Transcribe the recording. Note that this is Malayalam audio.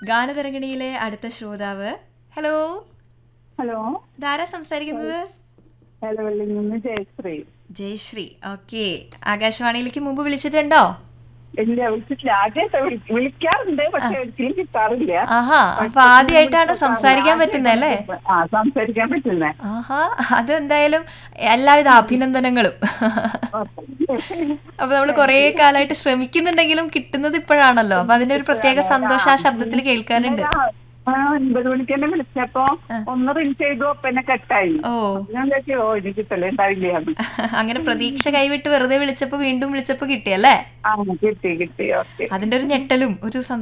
ഗാനതരംഗിണിയിലെ അടുത്ത ശ്രോതാവ് ഹലോ ഹലോ ധാരാ സംസാരിക്കുന്നത് ഇടവള്ളിൽ നിന്ന് ജയശ്രീ ജയശ്രീ ഓക്കെ ആകാശവാണിയിലേക്ക് മുമ്പ് വിളിച്ചിട്ടുണ്ടോ ഇല്ല വിളിച്ചിട്ടില്ല ആദ്യമായിട്ട് വിളി- വിളിക്കാറുണ്ട് പക്ഷെ ഒരിക്കലും കിട്ടാറില്ല ആഹാ അപ്പൊ ആദ്യമായിട്ടാണ് സംസാരിക്കാൻ പറ്റുന്നത് അല്ലേ ആ സംസാരിക്കാൻ പറ്റുന്നേ ആഹാ അതെന്തായാലും എല്ലാവിധ അഭിനന്ദനങ്ങളും അപ്പൊ നമ്മൾ കുറെ കാലമായിട്ട് ശ്രമിക്കുന്നുണ്ടെങ്കിലും കിട്ടുന്നത് ഇപ്പോഴാണല്ലോ അപ്പൊ അതിന്റെ ഒരു പ്രത്യേക സന്തോഷം ആ ശബ്ദത്തിൽ കേൾക്കാനുണ്ട് ആ ഒൻപത് മണിക്ക് തന്നെ വിളിച്ചപ്പോ ഒന്ന് റിങ് ചെയ്തു അപ്പൊ എന്നെ കട്ടായി ഓ ഞാൻ വിചാരിച്ചു ഓ ഇനി കിട്ടലേ ഉണ്ടാവില്ല അങ്ങനെ പ്രതീക്ഷ കൈവിട്ട് വെറുതെ വിളിച്ചപ്പോ വീണ്ടും വിളിച്ചപ്പോ കിട്ടിയല്ലേ ആ കിട്ടി കിട്ടി ഓക്കെ അതിന്റെ ഒരു ഞെട്ടലും ഒരു